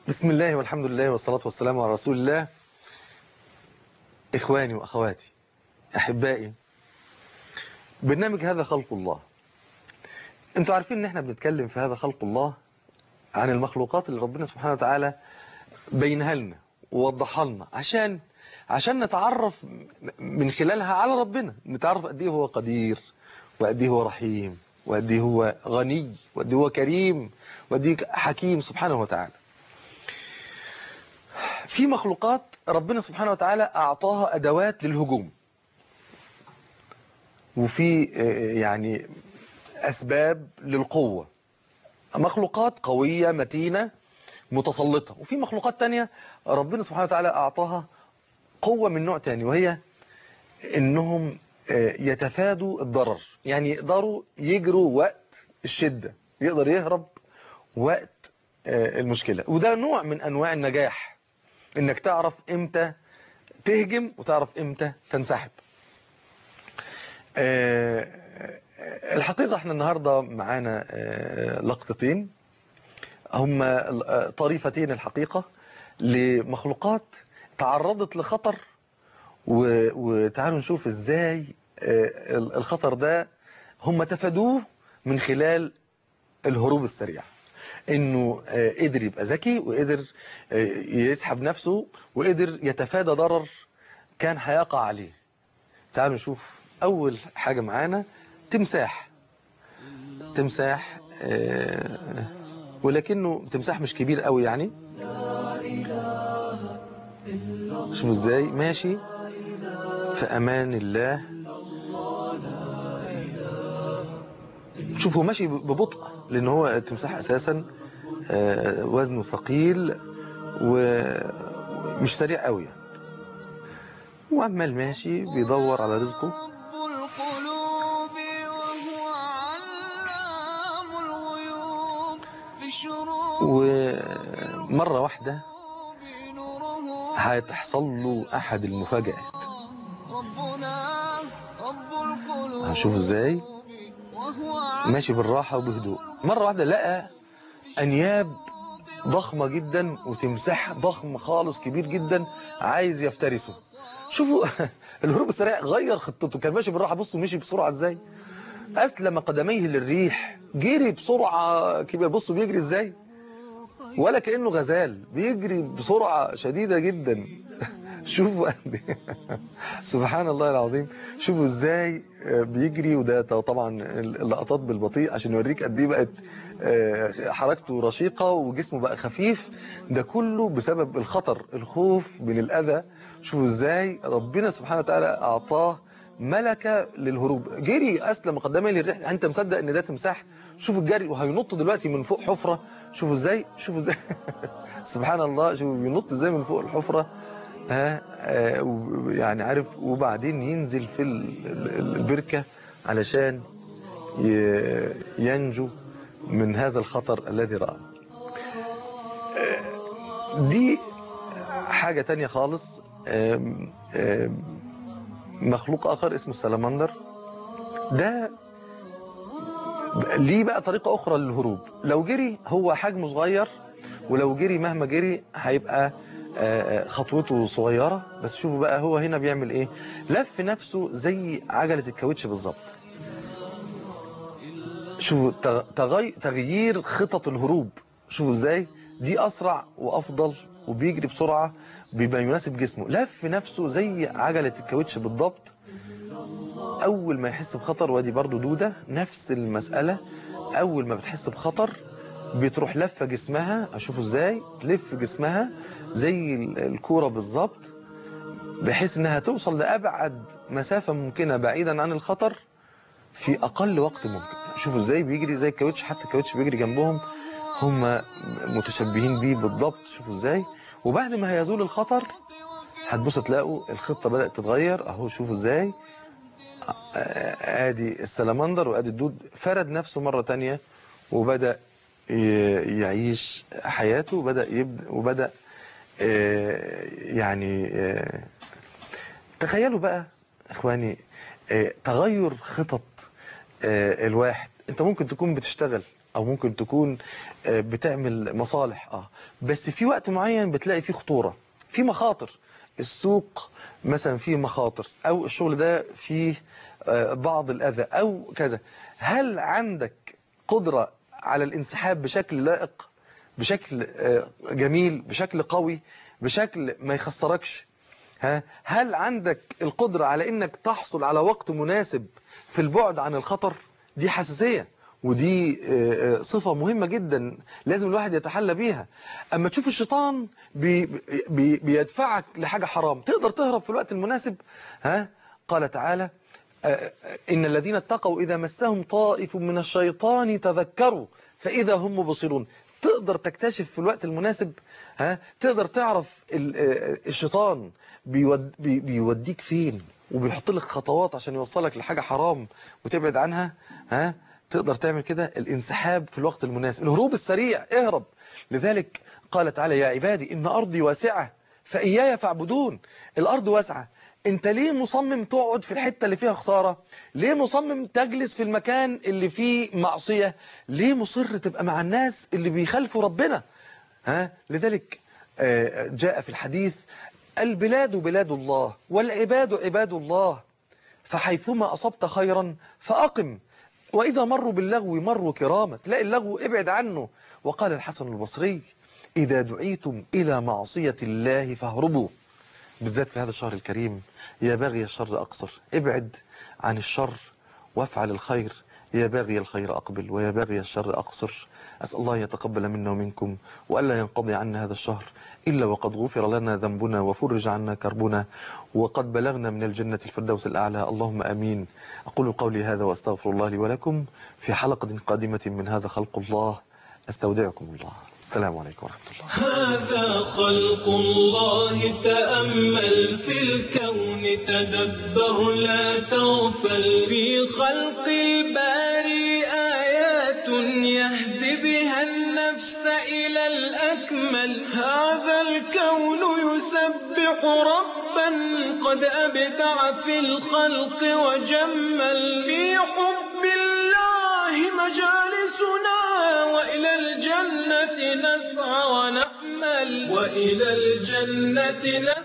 بسم الله والحمد لله والصلاة والسلام على رسول الله إخواني وأخواتي أحبائي برنامج هذا خلق الله انتوا عارفين ان احنا بنتكلم في هذا خلق الله عن المخلوقات اللي ربنا سبحانه وتعالى بينها لنا ووضحها لنا عشان عشان نتعرف من خلالها على ربنا نتعرف قد ايه هو قدير وقد ايه هو رحيم وقد ايه هو غني وقد ايه هو كريم وقد ايه حكيم سبحانه وتعالى في مخلوقات ربنا سبحانه وتعالى أعطاها أدوات للهجوم وفي يعني أسباب للقوة مخلوقات قوية متينة متسلطة وفي مخلوقات تانية ربنا سبحانه وتعالى أعطاها قوة من نوع تاني وهي إنهم يتفادوا الضرر يعني يقدروا يجروا وقت الشدة يقدر يهرب وقت المشكلة وده نوع من أنواع النجاح انك تعرف امتى تهجم وتعرف امتى تنسحب الحقيقة احنا النهاردة معانا لقطتين هما طريفتين الحقيقة لمخلوقات تعرضت لخطر وتعالوا نشوف ازاي الخطر ده هم تفادوه من خلال الهروب السريع انه قدر يبقى ذكي وقدر يسحب نفسه وقدر يتفادى ضرر كان هيقع عليه تعالوا نشوف اول حاجة معانا تمساح تمساح ولكنه تمساح مش كبير قوي يعني شوف ازاي ماشي في امان الله شوفوا ماشي ببطء لان هو التمساح اساسا وزنه ثقيل ومش سريع قوي يعني وعمال ماشي بيدور على رزقه ومرة واحدة هتحصل له أحد المفاجآت هشوف ازاي ماشي بالراحة وبهدوء مرة واحدة لقى أنياب ضخمة جدا وتمساح ضخم خالص كبير جدا عايز يفترسه شوفوا الهروب السريع غير خطته كان ماشي بالراحة بصوا مشي بسرعة ازاي أسلم قدميه للريح جري بسرعة كبيرة بصوا بيجري ازاي ولا كأنه غزال بيجري بسرعة شديدة جدا شوفوا سبحان الله العظيم شوفوا ازاي بيجري وده طبعا اللقطات بالبطيء عشان يوريك قد ايه بقت حركته رشيقة وجسمه بقى خفيف ده كله بسبب الخطر الخوف من الأذى شوفوا ازاي ربنا سبحانه وتعالى أعطاه ملكة للهروب جري أسلم قدمي للريح أنت مصدق ان ده تمساح شوفوا الجري وهينط دلوقتي من فوق حفرة شوفوا ازاي شوفوا ازاي سبحان الله شوفوا بينط ازاي من فوق الحفرة ها يعني عارف وبعدين ينزل في البركة علشان ينجو من هذا الخطر الذي رأى دي حاجة تانية خالص مخلوق آخر اسمه السلمندر ده ليه بقى طريقة أخرى للهروب لو جري هو حجمه صغير ولو جري مهما جري هيبقى خطوته صغيرة بس شوفوا بقى هو هنا بيعمل ايه لف نفسه زي عجلة الكاوتش بالظبط شوفوا تغي... تغيير خطط الهروب شوفوا ازاي دي اسرع وافضل وبيجري بسرعة بيبقى يناسب جسمه لف نفسه زي عجلة الكاوتش بالضبط اول ما يحس بخطر وادي برضو دودة نفس المسألة اول ما بتحس بخطر بتروح لفة جسمها اشوفوا ازاي تلف جسمها زي الكورة بالظبط بحيث انها توصل لابعد مسافة ممكنة بعيدا عن الخطر في اقل وقت ممكن شوفوا ازاي بيجري زي الكاوتش حتى الكاوتش بيجري جنبهم هم متشبهين بيه بالضبط شوفوا ازاي وبعد ما هيزول الخطر هتبصوا تلاقوا الخطة بدأت تتغير اهو شوفوا ازاي ادي السلمندر وادي الدود فرد نفسه مرة تانية وبدأ يعيش حياته وبدأ يبدأ وبدأ يعني تخيلوا بقى اخواني تغير خطط الواحد انت ممكن تكون بتشتغل او ممكن تكون آه، بتعمل مصالح اه بس في وقت معين بتلاقي فيه خطورة في مخاطر السوق مثلا فيه مخاطر او الشغل ده فيه آه، بعض الاذى او كذا هل عندك قدرة على الانسحاب بشكل لائق بشكل آه، جميل بشكل قوي بشكل ما يخسركش ها هل عندك القدرة على انك تحصل على وقت مناسب في البعد عن الخطر دي حساسية ودي آه، آه، صفة مهمة جدا لازم الواحد يتحلى بيها اما تشوف الشيطان بي بي بيدفعك لحاجة حرام تقدر تهرب في الوقت المناسب ها قال تعالى آه، إن الذين اتقوا إذا مسهم طائف من الشيطان تذكروا فإذا هم مبصرون تقدر تكتشف في الوقت المناسب ها تقدر تعرف ال- آه، الشيطان بيود بي- بيوديك فين وبيحط لك خطوات عشان يوصلك لحاجة حرام وتبعد عنها ها تقدر تعمل كده الانسحاب في الوقت المناسب الهروب السريع اهرب لذلك قال تعالى يا عبادي إن أرضي واسعة فإياي فاعبدون الأرض واسعة انت ليه مصمم تقعد في الحتة اللي فيها خسارة ليه مصمم تجلس في المكان اللي فيه معصية ليه مصر تبقى مع الناس اللي بيخالفوا ربنا ها لذلك آه، جاء في الحديث البلاد بلاد الله والعباد عباد الله فحيثما أصبت خيرا فأقم وإذا مروا باللغو مروا كرامة تلاقي اللغو ابعد عنه وقال الحسن البصري إذا دعيتم إلى معصية الله فاهربوا بالذات في هذا الشهر الكريم يا باغي الشر أقصر ابعد عن الشر وافعل الخير يا باغي الخير أقبل ويا باغي الشر أقصر أسأل الله يتقبل منا ومنكم وألا ينقضي عنا هذا الشهر إلا وقد غفر لنا ذنبنا وفرج عنا كربنا وقد بلغنا من الجنة الفردوس الأعلى اللهم أمين أقول قولي هذا وأستغفر الله لي ولكم في حلقة قادمة من هذا خلق الله أستودعكم الله السلام عليكم ورحمة الله هذا خلق الله تأمل في الكون تدبر لا تغفل في خلق الباري آيات يهدي بها النفس إلى الأكمل هذا الكون يسبح ربا قد أبدع في الخلق وجمل في حب الله مجالسنا وإلى الجنة نسعى ونأمل وإلى الجنة نسعى